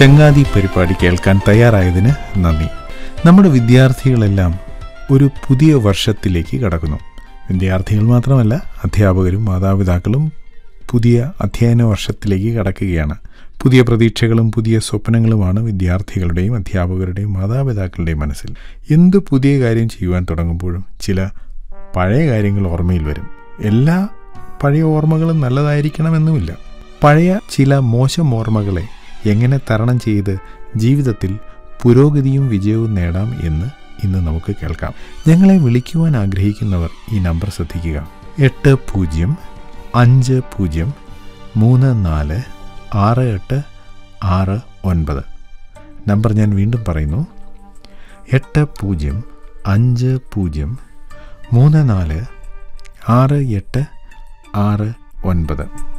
ചങ്ങാതി പരിപാടി കേൾക്കാൻ തയ്യാറായതിന് നന്ദി നമ്മുടെ വിദ്യാർത്ഥികളെല്ലാം ഒരു പുതിയ വർഷത്തിലേക്ക് കടക്കുന്നു വിദ്യാർത്ഥികൾ മാത്രമല്ല അധ്യാപകരും മാതാപിതാക്കളും പുതിയ അധ്യയന വർഷത്തിലേക്ക് കടക്കുകയാണ് പുതിയ പ്രതീക്ഷകളും പുതിയ സ്വപ്നങ്ങളുമാണ് വിദ്യാർത്ഥികളുടെയും അധ്യാപകരുടെയും മാതാപിതാക്കളുടെയും മനസ്സിൽ എന്ത് പുതിയ കാര്യം ചെയ്യുവാൻ തുടങ്ങുമ്പോഴും ചില പഴയ കാര്യങ്ങൾ ഓർമ്മയിൽ വരും എല്ലാ പഴയ ഓർമ്മകളും നല്ലതായിരിക്കണമെന്നുമില്ല പഴയ ചില മോശം ഓർമ്മകളെ എങ്ങനെ തരണം ചെയ്ത് ജീവിതത്തിൽ പുരോഗതിയും വിജയവും നേടാം എന്ന് ഇന്ന് നമുക്ക് കേൾക്കാം ഞങ്ങളെ വിളിക്കുവാൻ ആഗ്രഹിക്കുന്നവർ ഈ നമ്പർ ശ്രദ്ധിക്കുക എട്ട് പൂജ്യം അഞ്ച് പൂജ്യം മൂന്ന് നാല് ആറ് എട്ട് ആറ് ഒൻപത് നമ്പർ ഞാൻ വീണ്ടും പറയുന്നു എട്ട് പൂജ്യം അഞ്ച് പൂജ്യം മൂന്ന് നാല് ആറ് എട്ട് ആറ് ഒൻപത്